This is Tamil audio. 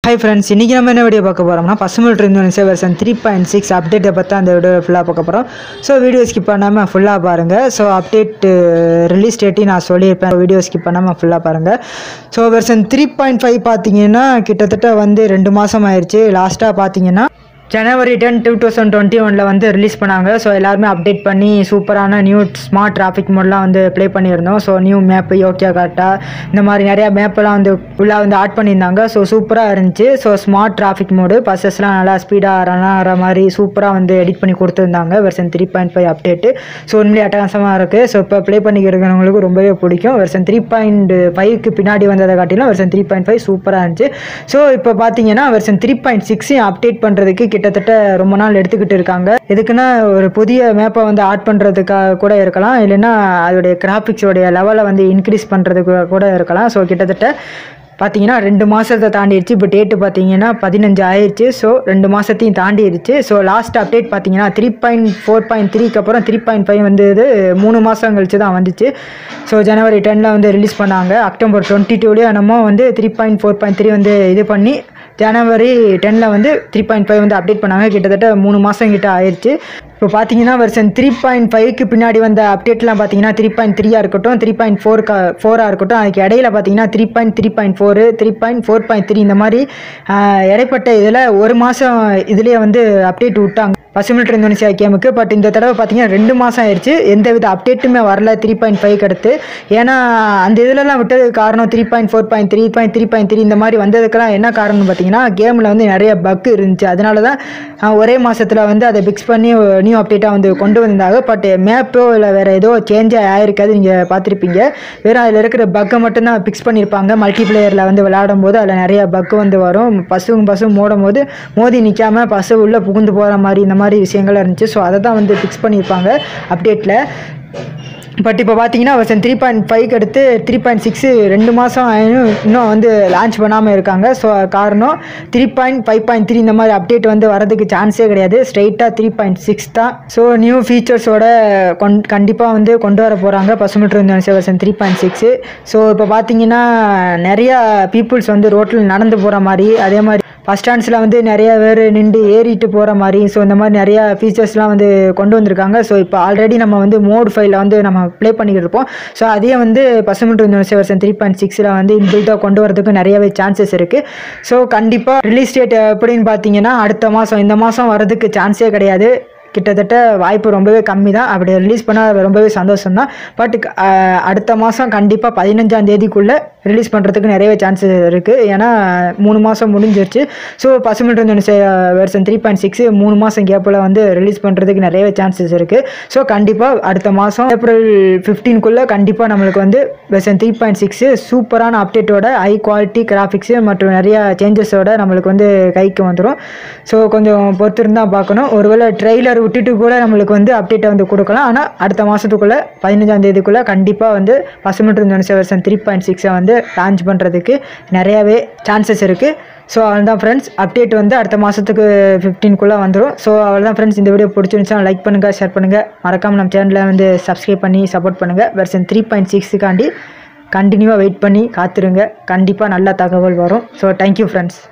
ஹாய் ஃப்ரெண்ட்ஸ் இன்றைக்கி நம்ம என்ன வீடியோ பார்க்க போகிறோம்னா பசுமல் ட்ரெண்ட் வெர்சன் த்ரீ பாயிண்ட் சிக்ஸ் அப்டேட்டை பற்றி அந்த வீடியோ ஃபுல்லாக பார்க்க போகிறோம் ஸோ வீடியோ ஸ்கிப் பண்ணாமல் ஃபுல்லாக பாருங்கள் ஸோ அப்டேட் ரிலீஸ் டேட்டையும் நான் சொல்லியிருப்பேன் வீடியோ ஸ்கிப் பண்ணாமல் ஃபுல்லாக பாருங்கள் so version three point five பார்த்தீங்கன்னா கிட்டத்தட்ட வந்து ரெண்டு மாதம் ஆயிடுச்சு லாஸ்ட்டாக பார்த்தீங்கன்னா ஜனவரி டென் டூ தௌசண்ட் டுவெண்ட்டி ஒனில் வந்து ரிலீஸ் பண்ணாங்க ஸோ எல்லாருமே அப்டேட் பண்ணி சூப்பரான நியூ ஸ்மார்ட் டிராஃபிக் மோட்லாம் வந்து ப்ளே பண்ணியிருந்தோம் ஸோ நியூ மேப்பு யோக்கியா காட்டா இந்த மாதிரி நிறையா மேப்பெல்லாம் வந்து உள்ளே வந்து ஆட் பண்ணியிருந்தாங்க ஸோ சூப்பராக இருந்துச்சு ஸோ ஸ்மார்ட் டிராஃபிக் மோடு பஸ்ஸஸ்லாம் நல்லா ஸ்பீடாக ரன் ஆகிற மாதிரி சூப்பராக வந்து எடிட் பண்ணி கொடுத்துருந்தாங்க version three point five update so உண்மையிலே அட்டகாசமாக இருக்குது ஸோ இப்போ ப்ளே பண்ணிக்கிறவங்களுக்கு ரொம்பவே பிடிக்கும் வெர்சன் த்ரீ பாயிண்ட் ஃபைவ்க்கு பின்னாடி வந்ததை காட்டிலும் வெர்சன் த்ரீ பாயிண்ட் ஃபைவ் சூப்பராக இருந்துச்சு ஸோ இப்போ பார்த்தீங்கன்னா வெர்சன் த்ரீ பாயிண்ட் சிக்ஸையும் அப்டேட் பண்ணுறதுக்கு கிட்டத்தட்ட ரொம்ப நாள் எடுத்துக்கிட்டு இருக்காங்க எதுக்குன்னா ஒரு புதிய மேப்பை வந்து ஆட் பண்ணுறதுக்காக கூட இருக்கலாம் இல்லைன்னா அதோடைய கிராஃபிக்ஸோடைய லெவலை வந்து இன்க்ரீஸ் பண்ணுறதுக்கு கூட இருக்கலாம் ஸோ கிட்டத்தட்ட பார்த்தீங்கன்னா ரெண்டு மாதத்தை தாண்டிடுச்சு இப்போ டேட்டு பார்த்தீங்கன்னா பதினஞ்சு ஆயிடுச்சு ஸோ ரெண்டு மாதத்தையும் தாண்டிடுச்சு ஸோ லாஸ்ட் அப்டேட் பார்த்தீங்கன்னா த்ரீ பாயிண்ட் ஃபோர் பாயிண்ட் த்ரீக்கு அப்புறம் த்ரீ பாயிண்ட் ஃபைவ் வந்து இது மூணு மாதம் கழிச்சு தான் வந்துச்சு ஸோ ஜனவரி டெனில் வந்து ரிலீஸ் பண்ணாங்க அக்டோபர் டுவெண்ட்டி டூலேயே நம்ம வந்து three point four point three வந்து இது பண்ணி ஜனவரி டெனில் வந்து த்ரீ பாயிண்ட் ஃபைவ் வந்து அப்டேட் பண்ணாங்க கிட்டத்தட்ட மூணு மாதம் கிட்ட ஆயிடுச்சு இப்போ பார்த்தீங்கன்னா வெர்சன் த்ரீ பாயிண்ட் ஃபைவ்க்கு பின்னாடி வந்த அப்டேட்லாம் பார்த்தீங்கன்னா த்ரீ பாயிண்ட் த்ரீயாக இருக்கட்டும் த்ரீ பாயிண்ட் ஃபோர் ஃபோராக இருக்கட்டும் அதுக்கு இடையில பார்த்தீங்கன்னா three point three point four three point four point three இந்த மாதிரி ஆஹ், இடைப்பட்ட இதில் ஒரு மாதம் இதுலேயே வந்து அப்டேட் விட்டாங்க பசுமில்ட்ரி இந்தோனேசியா கேமுக்கு பட் இந்த தடவை பார்த்தீங்கன்னா ரெண்டு மாதம் ஆயிடுச்சு எந்த வித அப்டேட்டுமே வரல த்ரீ பாயிண்ட் ஃபைவ் அடுத்து ஏன்னா அந்த இதிலலாம் விட்டதுக்கு காரணம் three point four point three point three point three இந்த மாதிரி வந்ததுக்கெல்லாம் என்ன காரணம்னு பார்த்தீங்கன்னா கேமில் வந்து நிறைய பக் இருந்துச்சு அதனால தான் ஆஹ், ஒரே மாதத்தில் வந்து அதை பிக்ஸ் பண்ணி நியூ அப்டேட்டாக வந்து கொண்டு வந்தாங்க பட் மேப்போ இல்லை வேறு ஏதோ சேஞ்ச் ஆகிருக்காது நீங்கள் பார்த்துருப்பீங்க வெறும் அதில் இருக்கிற பக்கை மட்டும்தான் பிக்ஸ் பண்ணியிருப்பாங்க மல்டிப்ளேயரில் வந்து விளையாடும் போது அதில் நிறைய பக்கு வந்து வரும் பசுவும் பசுவும் மோடும் போது மோதி நிற்காம பசு உள்ளே புகுந்து போகிற மாதிரி இந்த மாதிரி விஷயங்கள் இருந்துச்சு ஸோ அதை தான் வந்து ஃபிக்ஸ் பண்ணியிருப்பாங்க அப்டேட்டில் பட் இப்போ பார்த்தீங்கன்னா வருஷன் த்ரீ பாயிண்ட் ஃபைவ்க்கு அடுத்து த்ரீ பாயிண்ட் சிக்ஸு ரெண்டு மாதம் ஆயினும் இன்னும் வந்து லான்ச் பண்ணாமல் இருக்காங்க ஸோ காரணம் three point five point three இந்த மாதிரி அப்டேட் வந்து வரதுக்கு சான்ஸே கிடையாது ஸ்ட்ரைட்டாக த்ரீ பாயிண்ட் சிக்ஸ் தான் ஸோ நியூ ஃபீச்சர்ஸோட கொண் கண்டிப்பாக வந்து கொண்டு வர போகிறாங்க பசுமற்ற வருஷன் த்ரீ பாயிண்ட் சிக்ஸு ஸோ இப்போ பார்த்தீங்கன்னா நிறையா பீப்புள்ஸ் வந்து ரோட்டில் நடந்து போகிற மாதிரி அதே மாதிரி பஸ் ஸ்டாண்ட்ஸில் வந்து நிறைய பேர் நின்று ஏறிட்டு போகிற மாதிரி ஸோ இந்த மாதிரி நிறையா ஃபீச்சர்ஸ்லாம் வந்து கொண்டு வந்திருக்காங்க ஸோ இப்போ ஆல்ரெடி நம்ம வந்து மோட் ஃபைலில் வந்து நம்ம ப்ளே பண்ணிக்கிட்டு இருப்போம் ஸோ அதே வந்து பசுமட்டு வருஷன் த்ரீ பாயிண்ட் சிக்ஸில் வந்து இன்பில்ட்டாக கொண்டு வரதுக்கு நிறையவே சான்சஸ் இருக்குது ஸோ கண்டிப்பாக ரிலீஸ் டேட் எப்படின்னு பார்த்தீங்கன்னா அடுத்த மாதம் இந்த மாதம் வரதுக்கு சான்ஸே கிடையாது கிட்டத்தட்ட வாய்ப்பு ரொம்பவே கம்மி தான் அப்படி ரிலீஸ் பண்ணால் ரொம்பவே சந்தோஷம் தான் பட் அடுத்த மாதம் கண்டிப்பாக பதினஞ்சாம் தேதிக்குள்ளே ரிலீஸ் பண்ணுறதுக்கு நிறையவே சான்சஸ் இருக்குது ஏன்னா மூணு மாதம் முடிஞ்சிருச்சு ஸோ பசுமன்ற வெர்சன் த்ரீ பாயிண்ட் சிக்ஸ் மூணு மாதம் கேப்பில் வந்து ரிலீஸ் பண்ணுறதுக்கு நிறையவே சான்சஸ் இருக்குது ஸோ கண்டிப்பாக அடுத்த மாதம் ஏப்ரல் ஃபிஃப்டீன்குள்ளே கண்டிப்பாக நம்மளுக்கு வந்து வெர்சன் த்ரீ பாயிண்ட் சிக்ஸு சூப்பரான அப்டேட்டோட ஹை குவாலிட்டி கிராஃபிக்ஸு மற்றும் நிறையா சேஞ்சஸோட நம்மளுக்கு வந்து கைக்கு வந்துடும் ஸோ கொஞ்சம் பொறுத்திருந்தால் பார்க்கணும் ஒருவேளை ட்ரெய்லர் விட்டுட்டு கூட நம்மளுக்கு வந்து அப்டேட்டை வந்து கொடுக்கலாம் ஆனால் அடுத்த மாதத்துக்குள்ளே பதினஞ்சாம் தேதிக்குள்ளே கண்டிப்பாக வந்து பசுமற்ற நினைச்ச வெர்சன் த்ரீ பாயிண்ட் சிக்ஸை வந்து லான்ச் பண்ணுறதுக்கு நிறையாவே சான்சஸ் இருக்குது ஸோ அவ்வளோதான் ஃப்ரெண்ட்ஸ் அப்டேட் வந்து அடுத்த மாதத்துக்கு ஃபிஃப்டீன்குள்ளே வந்துடும் ஸோ அவ்வளோதான் ஃப்ரெண்ட்ஸ் இந்த வீடியோ பிடிச்சிருந்துச்சுன்னா லைக் பண்ணுங்கள் ஷேர் பண்ணுங்கள் மறக்காமல் நம்ம சேனலை வந்து சப்ஸ்கிரைப் பண்ணி சப்போர்ட் பண்ணுங்கள் வெர்சன் த்ரீ பாயிண்ட் சிக்ஸுக்காண்டி கண்டினியூவாக வெயிட் பண்ணி காத்துருங்க கண்டிப்பாக நல்ல தகவல் வரும் ஸோ தேங்க்யூ ஃப்ரெண்ட்ஸ்